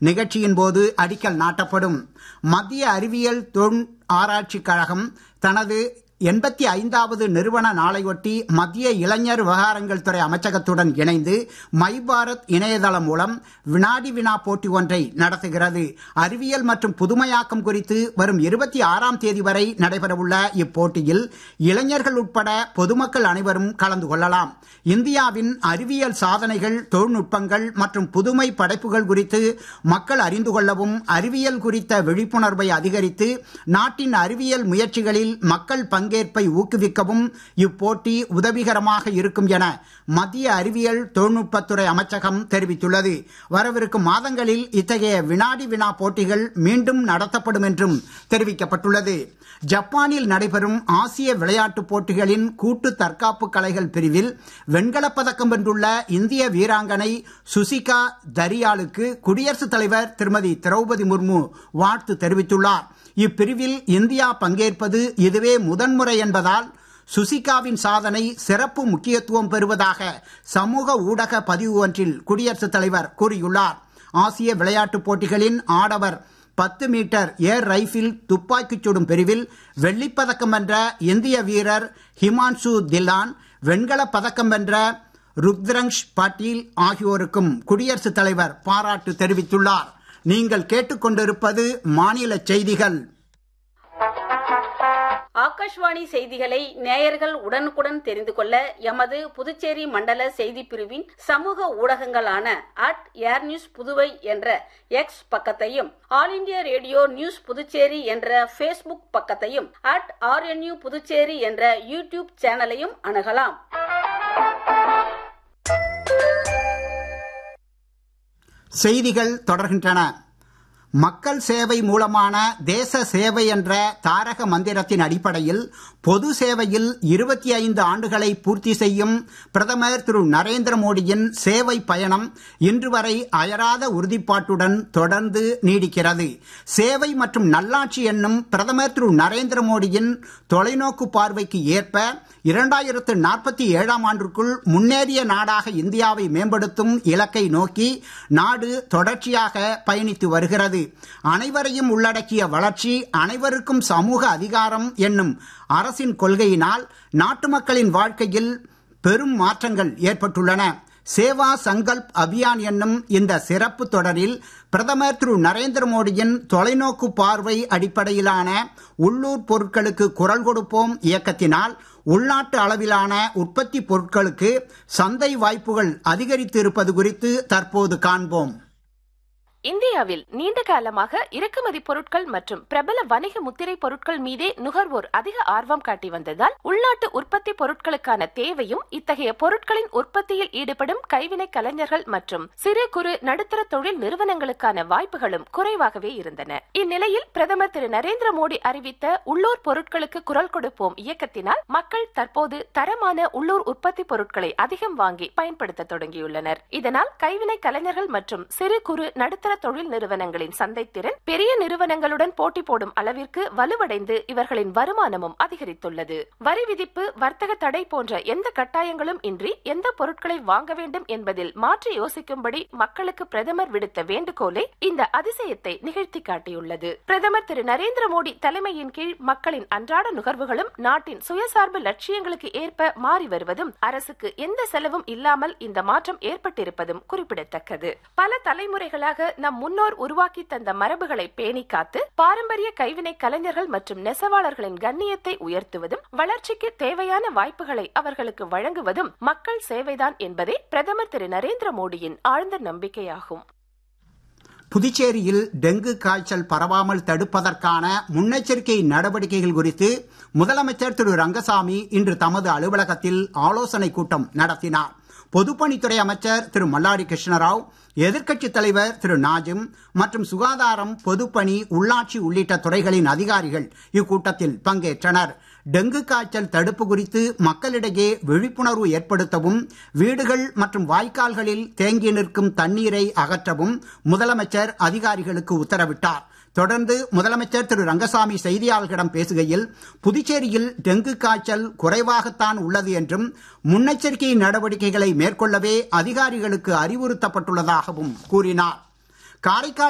நிகழ்ச்சியின் போது அடிக்கல் நாட்டப்படும் மத்திய அறிவியல் தொழில் ஆராய்ச்சிக் கழகம் தனது எண்பத்தி ஐந்தாவது நிறுவன நாளையொட்டி மத்திய இளைஞர் விவகாரங்கள் துறை அமைச்சகத்துடன் இணைந்து மை பாரத் இணையதளம் மூலம் வினாடி வினா போட்டி ஒன்றை நடத்துகிறது அறிவியல் மற்றும் புதுமையாக்கம் குறித்து வரும் இருபத்தி ஆறாம் தேதி வரை நடைபெறவுள்ள இப்போட்டியில் இளைஞர்கள் உட்பட பொதுமக்கள் அனைவரும் கலந்து கொள்ளலாம் இந்தியாவின் அறிவியல் சாதனைகள் தொழில்நுட்பங்கள் மற்றும் புதுமை படைப்புகள் குறித்து மக்கள் அறிந்து கொள்ளவும் அறிவியல் குறித்த விழிப்புணர்வை அதிகரித்து நாட்டின் அறிவியல் முயற்சிகளில் மக்கள் பங்கேற்பை ஊக்குவிக்கவும் இப்போட்டி உதவிகரமாக இருக்கும் என மத்திய அறிவியல் தொழில்நுட்பத்துறை அமைச்சகம் தெரிவித்துள்ளது வரவிருக்கும் மாதங்களில் இத்தகைய வினாடி வினா போட்டிகள் மீண்டும் நடத்தப்படும் என்றும் தெரிவிக்கப்பட்டுள்ளது ஜப்பானில் நடைபெறும் ஆசிய விளையாட்டுப் போட்டிகளின் கூட்டு தற்காப்பு கலைகள் பிரிவில் வெண்கலப் பதக்கம் வென்றுள்ள இந்திய வீராங்கனை சுசிகா தரியாலுக்கு குடியரசுத் தலைவர் திருமதி திரௌபதி முர்மு வாழ்த்து தெரிவித்துள்ளார் இப்பிரிவில் இந்தியா பங்கேற்பது இதுவே முதன்முறை என்பதால் சுசிகாவின் சாதனை சிறப்பு முக்கியத்துவம் பெறுவதாக சமூக ஊடக பதிவு ஒன்றில் குடியரசுத் தலைவர் கூறியுள்ளார் ஆசிய விளையாட்டுப் போட்டிகளின் ஆடவர் பத்து மீட்டர் ஏர் ரைபிள் துப்பாக்கிச் சுடும் பிரிவில் வெள்ளிப்பதக்கம் வென்ற இந்திய வீரர் ஹிமான்சு தில்லான் வெண்கலப் பதக்கம் வென்ற ருத்ரங்ஷ் பாட்டீல் ஆகியோருக்கும் குடியரசுத் தலைவர் பாராட்டு தெரிவித்துள்ளார் நீங்கள் கேட்டுக்கொண்டிருப்பது மாநில செய்திகள் ஆகாஷ்வாணி செய்திகளை நேயர்கள் உடனுக்குடன் தெரிந்து கொள்ள எமது புதுச்சேரி மண்டல செய்தி பிரிவின் சமூக ஊடகங்களான அட் ஏர் நியூஸ் புதுவை என்ற எக்ஸ் பக்கத்தையும் All India Radio news Puducherry என்ற ஃபேஸ்புக் பக்கத்தையும் அட் ஆர்என்யூ புதுச்சேரி என்ற யூடியூப் சேனலையும் அணுகலாம் செய்திகள் தொடர்கின்றன மக்கள் சேவை மூலமான தேச சேவை என்ற தாரக மந்திரத்தின் அடிப்படையில் பொது சேவையில் இருபத்தி ஐந்து ஆண்டுகளை பூர்த்தி செய்யும் பிரதமர் திரு நரேந்திர மோடியின் சேவை பயணம் இன்று வரை அயராத உறுதிப்பாட்டுடன் தொடர்ந்து நீடிக்கிறது சேவை மற்றும் நல்லாட்சி என்னும் பிரதமர் திரு நரேந்திர மோடியின் தொலைநோக்கு பார்வைக்கு ஏற்ப இரண்டாயிரத்து நாற்பத்தி ஏழாம் ஆண்டிற்குள் முன்னேறிய நாடாக இந்தியாவை மேம்படுத்தும் இலக்கை நோக்கி நாடு தொடர்ச்சியாக பயணித்து வருகிறது அனைவரையும் உள்ளடக்கிய வளர்ச்சி அனைவருக்கும் சமூக அதிகாரம் என்னும் அரசின் கொள்கையினால் நாட்டு மக்களின் வாழ்க்கையில் பெரும் மாற்றங்கள் ஏற்பட்டுள்ளன சேவா சங்கல்ப் அபியான் என்னும் இந்த சிறப்பு தொடரில் பிரதமர் திரு நரேந்திர மோடியின் தொலைநோக்கு பார்வை அடிப்படையிலான உள்ளூர் பொருட்களுக்கு குரல் கொடுப்போம் இயக்கத்தினால் உள்நாட்டு அளவிலான உற்பத்தி பொருட்களுக்கு சந்தை வாய்ப்புகள் அதிகரித்து இருப்பது குறித்து தற்போது காண்போம் இந்தியாவில் நீண்ட காலமாக இறக்குமதி பொருட்கள் மற்றும் பிரபல வணிக முத்திரை பொருட்கள் மீதே நுகர்வோர் அதிக ஆர்வம் காட்டி வந்ததால் உள்நாட்டு உற்பத்தி பொருட்களுக்கான தேவையும் இத்தகைய பொருட்களின் உற்பத்தியில் ஈடுபடும் கைவினை கலைஞர்கள் மற்றும் சிறு குறு நடுத்தர தொழில் நிறுவனங்களுக்கான வாய்ப்புகளும் குறைவாகவே இருந்தன இந்நிலையில் பிரதமர் திரு நரேந்திர மோடி அறிவித்த உள்ளூர் பொருட்களுக்கு குரல் கொடுப்போம் இயக்கத்தினால் மக்கள் தற்போது தரமான உள்ளூர் உற்பத்தி பொருட்களை அதிகம் வாங்கி பயன்படுத்த தொடங்கியுள்ளனர் இதனால் கைவினை கலைஞர்கள் மற்றும் சிறு குறு நடுத்தர நடுத்தர தொழில் நிறுவனங்களின் சந்தைத்திறன் பெரிய நிறுவனங்களுடன் போட்டி போடும் அளவிற்கு வலுவடைந்து இவர்களின் வருமானமும் அதிகரித்துள்ளது வரி விதிப்பு வர்த்தக தடை போன்ற எந்த கட்டாயங்களும் இன்றி எந்த பொருட்களை வாங்க வேண்டும் என்பதில் மாற்றி யோசிக்கும்படி மக்களுக்கு பிரதமர் விடுத்த வேண்டுகோளே இந்த அதிசயத்தை நிகழ்த்தி காட்டியுள்ளது பிரதமர் திரு நரேந்திர மோடி தலைமையின் கீழ் மக்களின் அன்றாட நுகர்வுகளும் நாட்டின் சுயசார்பு லட்சியங்களுக்கு ஏற்ப மாறி வருவதும் அரசுக்கு எந்த செலவும் இல்லாமல் இந்த மாற்றம் ஏற்பட்டிருப்பதும் குறிப்பிடத்தக்கது பல தலைமுறைகளாக நம் முன்னோர் உருவாக்கி தந்த மரபுகளை பேணி காத்து பாரம்பரிய கைவினை கலைஞர்கள் மற்றும் நெசவாளர்களின் கண்ணியத்தை உயர்த்துவதும் வளர்ச்சிக்கு தேவையான வாய்ப்புகளை அவர்களுக்கு வழங்குவதும் மக்கள் சேவைதான் என்பதே பிரதமர் திரு நரேந்திர மோடியின் ஆழ்ந்த நம்பிக்கையாகும் புதுச்சேரியில் டெங்கு காய்ச்சல் பரவாமல் தடுப்பதற்கான முன்னெச்சரிக்கை நடவடிக்கைகள் குறித்து முதலமைச்சர் திரு ரங்கசாமி இன்று தமது அலுவலகத்தில் ஆலோசனை கூட்டம் நடத்தினார் பொதுப்பணித்துறை அமைச்சர் திரு மல்லாடி கிருஷ்ணராவ் எதிர்க்கட்சித் தலைவர் திரு நாஜிம் மற்றும் சுகாதாரம் பொதுப்பணி உள்ளாட்சி உள்ளிட்ட துறைகளின் அதிகாரிகள் இக்கூட்டத்தில் பங்கேற்றனர் டெங்கு காய்ச்சல் தடுப்பு குறித்து மக்களிடையே விழிப்புணர்வு ஏற்படுத்தவும் வீடுகள் மற்றும் வாய்க்கால்களில் தேங்கி நிற்கும் தண்ணீரை அகற்றவும் முதலமைச்சர் அதிகாரிகளுக்கு உத்தரவிட்டார் தொடர்ந்து முதலமைச்சர் திரு ரங்கசாமி செய்தியாளர்களிடம் பேசுகையில் புதுச்சேரியில் டெங்கு காய்ச்சல் குறைவாகத்தான் உள்ளது என்றும் முன்னெச்சரிக்கை நடவடிக்கைகளை மேற்கொள்ளவே அதிகாரிகளுக்கு அறிவுறுத்தப்பட்டுள்ளதாகவும் கூறினார் காரைக்கால்